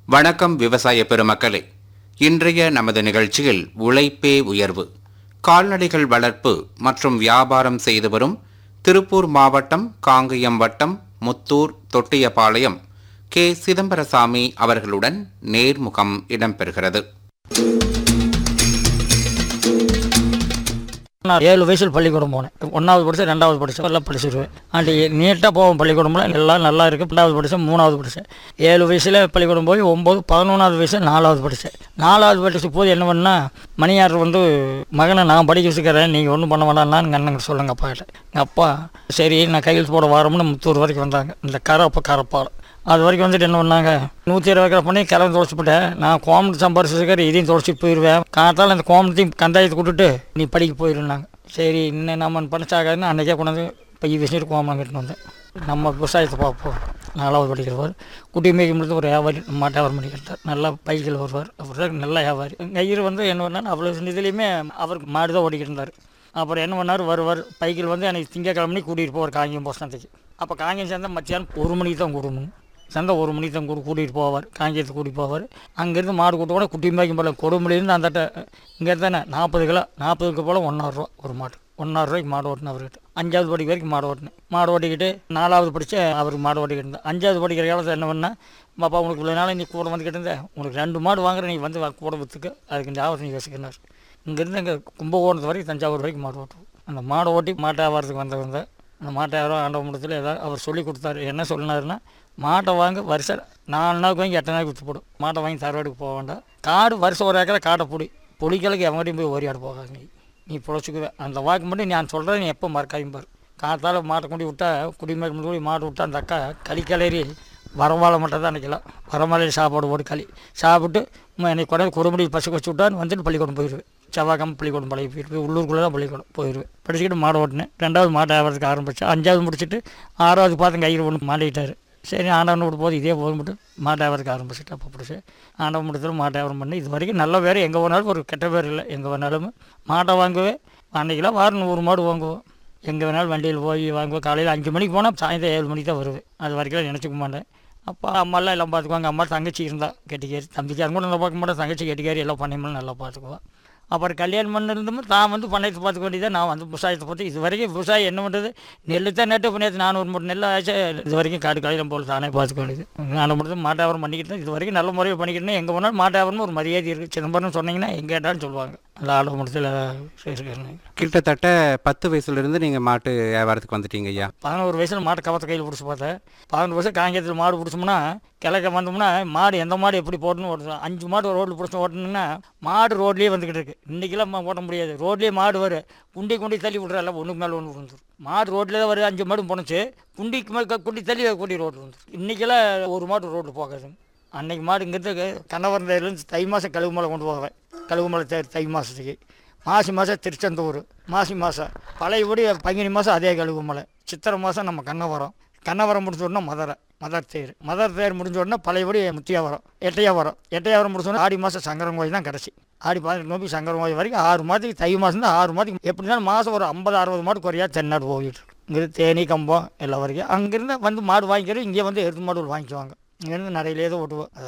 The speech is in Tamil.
வணக்கம் விவசாய பெருமக்களே இன்றைய நமது நிகழ்ச்சியில் உழைப்பே உயர்வு கால்நடைகள் வளர்ப்பு மற்றும் வியாபாரம் செய்து வரும் திருப்பூர் மாவட்டம் காங்கயம் வட்டம் முத்தூர் தொட்டியபாளையம் கே சிதம்பரசாமி அவர்களுடன் நேர்முகம் இடம்பெறுகிறது நான் ஏழு வயசில் பள்ளிக்கூடம் போனேன் ஒன்றாவது படித்தேன் ரெண்டாவது படித்தேன் எல்லாம் படிச்சிருவேன் அண்ட் நீட்டாக போவோம் பள்ளிக்கூடம்லாம் எல்லாம் நல்லா இருக்குது ரெண்டாவது படித்தேன் மூணாவது படித்தேன் ஏழு வயசில் பள்ளிக்கூடம் போய் ஒம்பது பதினொன்றாவது வயசில் நாலாவது படித்தேன் நாலாவது படித்த போது என்ன பண்ணா மணியார் வந்து மகனை நான் படிக்க வச்சுக்கிறேன் நீங்கள் ஒன்றும் பண்ண வேண்டாம்னா எங்கள் அண்ணன் சொல்லுங்க அப்பா கிட்ட எங்கள் அப்பா சரி நான் கையெழுத்து போட வரோம்னு முத்தூர் வரைக்கும் வந்தாங்க இந்த கரை அப்போ கரப்பாடு அது வரைக்கும் வந்துட்டு என்ன பண்ணாங்க நூற்றி இருபது கிலோ பண்ணி கிளம்பி தொலைச்சிப்பிட்டேன் நான் கோமட்டு சம்பாரிச்சிருக்காரு இதையும் தொலைச்சிட்டு போயிடுவேன் காத்தால் அந்த கோமத்தையும் கந்தாயத்தை கூட்டுட்டு நீ படிக்க போயிருந்தாங்க சரி இன்னும் நம்ம படிச்சாகாதுன்னு அன்றைக்கே கொண்டாந்து பைய வச்சுட்டு கோமலம் கட்டின்னு வந்தேன் நம்ம விவசாயத்தை பார்ப்போம் நாலாவது படிக்கிறவர் குட்டி மேய்க்க முடிஞ்சு ஒரு வியாபாரி மாட்டாவர் பண்ணி கட்டார் நல்லா பைக்கில் வருவார் அவர் நல்ல வியாபாரி ஐயர் வந்து என்ன பண்ணார் அவ்வளோ இதுலேயுமே அவருக்கு மாடு தான் ஓடிக்கிட்டு இருந்தார் அப்புறம் என்ன பண்ணார் வருவார் பைக்கில் வந்து எனக்கு திங்கக்கிழமை கூட்டிகிட்டு போவார் காங்கியம் போஸ்டத்துக்கு அப்போ காங்கியம் சேர்ந்தா மத்தியானம் ஒரு மணிக்கு தான் கூடணும் சந்தை ஒரு மணிக்கு தான் கூட கூட்டிகிட்டு போவார் காங்கேயத்தை கூட்டிகிட்டு போவார் அங்கேருந்து மாடு கூட்ட கூட குட்டி மேய்க்கும் போல கொடுமலையிலேருந்து அந்த இங்கே தானே நாற்பது கிலோ நாற்பதுக்கு போல் ஒன்றாயிரரூவா ஒரு மாடு ஒன்றாயிரரூவாய்க்கு மாடு ஓட்டினேன் அவர்கிட்ட அஞ்சாவது படிக்க வரைக்கும் மாடு ஓட்டினேன் மாடு ஓட்டிக்கிட்டு நாலாவது படித்து அவருக்கு மாடு ஓட்டிக்கிட்டு இருந்தேன் அஞ்சாவது படிக்கிற காலத்தில் என்ன பண்ணேன் பாப்பா உனக்கு இவ்வளோ நாள் நீ கூட வந்துக்கிட்டு இருந்தேன் உனக்கு ரெண்டு மாடு வாங்குற நீ வந்து வா- கூட விற்றுக்கு அதுக்கு ஞாபகம் நீ யோசிக்கிறார் இங்கேருந்து இங்கே கும்பகோணத்து வரைக்கும் தஞ்சாவூர் வரைக்கும் மாடு ஓட்டுவோம் அந்த மாடை ஓட்டி மாட்டை வியாபாரத்துக்கு வந்தவங்க அந்த மாட்டை யாரோ ஆண்டவ முடிச்சல ஏதாவது அவர் சொல்லி கொடுத்தாரு என்ன சொன்னாருன்னா மாட்டை வாங்க வருஷம் நாலு நாளுக்கு வாங்கி எட்டு நாளைக்கு விற்று போடும் மாட்டை வாங்கி தரவாடுக்கு போக வேண்டாம் காடு வருஷம் ஒரு ஏக்கரை காட்டை பிடி பொடிக்கலுக்கு எவங்கடையும் போய் ஓரியாடு போகாங்க நீ நீ பொழைச்சிக்குவே அந்த வாக்கு மட்டும் நான் சொல்கிறேன் நீ எப்போ மறக்காயும் பாரு காத்தால் மாட்டை கொண்டு விட்டா குடிமேற்கு முன்னாடி கூடி மாடு விட்டா அந்த அக்கா களி கிளறி வரவாழை மட்டும் தான் நினைக்கலாம் வரமாலையில் சாப்பாடு போட்டு களி சாப்பிட்டு ம, என்னை கொண்டாந்து குறுமுடி பசு வச்சு விட்டான்னு வந்துட்டு பள்ளிக்கூடம் போயிடுவேன் செவ்வாய்க்கிழமை பள்ளிக்கூடம் பழகி போயிடுவேன் உள்ளூருக்குள்ளே தான் பள்ளிக்கூடம் போயிடுவேன் படிச்சுக்கிட்டு மாடு ஓட்டினேன் ரெண்டாவது மாட்டை வியாபாரத்துக்கு ஆரம்பித்தேன் அஞ்சாவது முடிச்சுட்டு ஆறாவது பார்த்து கையில் ஒன்று மாட்டிக்கிட்டாரு சரி ஆண்டவன் விட்டு போது இதே போதும் மட்டும் மாட்டு வியாபாரத்துக்கு ஆரம்பிச்சுட்டு அப்போ பிடிச்சி ஆண்டவன் முடிச்சதும் மாட்டு வியாபாரம் பண்ணி இது வரைக்கும் நல்ல பேர் எங்கே வேணாலும் ஒரு கெட்ட பேர் இல்லை எங்கே வேணாலும் மாட்டை வாங்குவேன் அன்றைக்கெல்லாம் வாரம் நூறு மாடு வாங்குவோம் எங்கே வேணாலும் வண்டியில் போய் வாங்குவோம் காலையில் அஞ்சு மணிக்கு போனால் சாயந்தரம் ஏழு மணிக்கு தான் வருவேன் அது வரைக்கும் நினச்சிக்க மாட்டேன் அப்பா அம்மாலாம் எல்லாம் பார்த்துக்குவாங்க அம்மா தங்கச்சி இருந்தா கெட்டிக்காரி தம்பிக்கு அது கூட நல்லா பார்க்க மாட்டேன் தங்கச்சி கெட்டிக்காரி எல்லாம் பண்ணையமெல்லாம் நல்லா பார்த்துக்குவான் அப்புறம் கல்யாணம் பண்ணிருந்தும் தான் வந்து பண்ணையத்தை பார்த்துக்க வேண்டியதான் நான் வந்து விவசாயத்தை பார்த்து இது வரைக்கும் விவசாயம் என்ன பண்ணுறது நெல் தான் நட்டு பண்ணியாச்சு நானூறு மூட்டை நெல் ஆச்சு இது வரைக்கும் காடு காலையில் போல் தானே பார்த்துக்க வேண்டியது நான் மட்டும் மாட்டாவரம் பண்ணிக்கிட்டு தான் இது வரைக்கும் நல்ல முறையில் பண்ணிக்கிட்டேன் எங்கே போனாலும் மாட்டாவரம்னு ஒரு மரியாதை இருக்குது சிதம்பரம் சொன்னீங்கன்னா எங்கே கேட்டாலும் சொல்லுவாங்க நல்லா ஆட முடிச்சல இருக்கிறேன் கிட்டத்தட்ட பத்து வயசுலேருந்து நீங்கள் மாட்டு வியாபாரத்துக்கு வந்துட்டீங்க ஐயா பதினோரு வயசில் மாட்டை கவத்தை கையில் பிடிச்சி பார்த்தேன் பதினோரு வயசு காங்கேயத்தில் மாடு பிடிச்சோம்னா கிழக்க வந்தோம்னா மாடு எந்த மாடு எப்படி போடணும்னு ஓட்டணும் அஞ்சு மாடு ரோட்டில் பிடிச்சி ஓட்டணும்னா மாடு ரோட்லேயே வந்துக்கிட்டு இருக்கு இன்றைக்கெல்லாம் மா- ஓட்ட முடியாது ரோட்லேயே மாடு வரும் குண்டி குண்டி தள்ளி விட்றல ஒன்றுக்கு மேலே ஒன்று விழுந்துரும் மாடு ரோட்டில் தான் வரும் அஞ்சு மாடு போணுச்சு குண்டிக்கு மேலே க- குண்டி தள்ளி குண்டி ரோட்டில் வந்துடும் இன்றைக்கெல்லாம் ஒரு மாடு ரோட்டில் போகாது அன்னைக்கு மாடு இங்கேருந்து கண்ணவரந்தையிலேருந்து தை மாதம் கழுவு மலை கொண்டு போவேன் கழுவு மலை தை தை மாதத்துக்கு மாசி மாதம் திருச்செந்தூர் மாசி மாதம் பழையபடி பங்குனி மாதம் அதே கழுவு மலை சித்திரை மாதம் நம்ம கண்ணவரம் கண்ணவரம் முடிஞ்ச உடனே மதுரை மதர் தேர் மதர் தேர் முடிஞ்ச உடனே பழையபடி முத்தியாவரம் எட்டையாவரம் எட்டையாவரம் முடிச்ச உடனே ஆடி மாதம் சங்கரங்கோயில் தான் கிடச்சி ஆடி பதினெட்டு நோக்கி சங்கரங்கோயில் வரைக்கும் ஆறு மாதத்துக்கு தை மாதம் தான் ஆறு மாதத்துக்கு எப்படி இருந்தாலும் மாதம் ஒரு ஐம்பது அறுபது மாடு குறையா தென்னாடு போயிட்டு இருக்கு இங்கிருந்து தேனி கம்பம் எல்லா வரைக்கும் அங்கேருந்து வந்து மாடு வாங்கிக்கிறது இங்கே வந்து எருது மாடு வாங்கிக்குவாங்க இங்கேருந்து நிறையிலே தான் ஓட்டுவோம்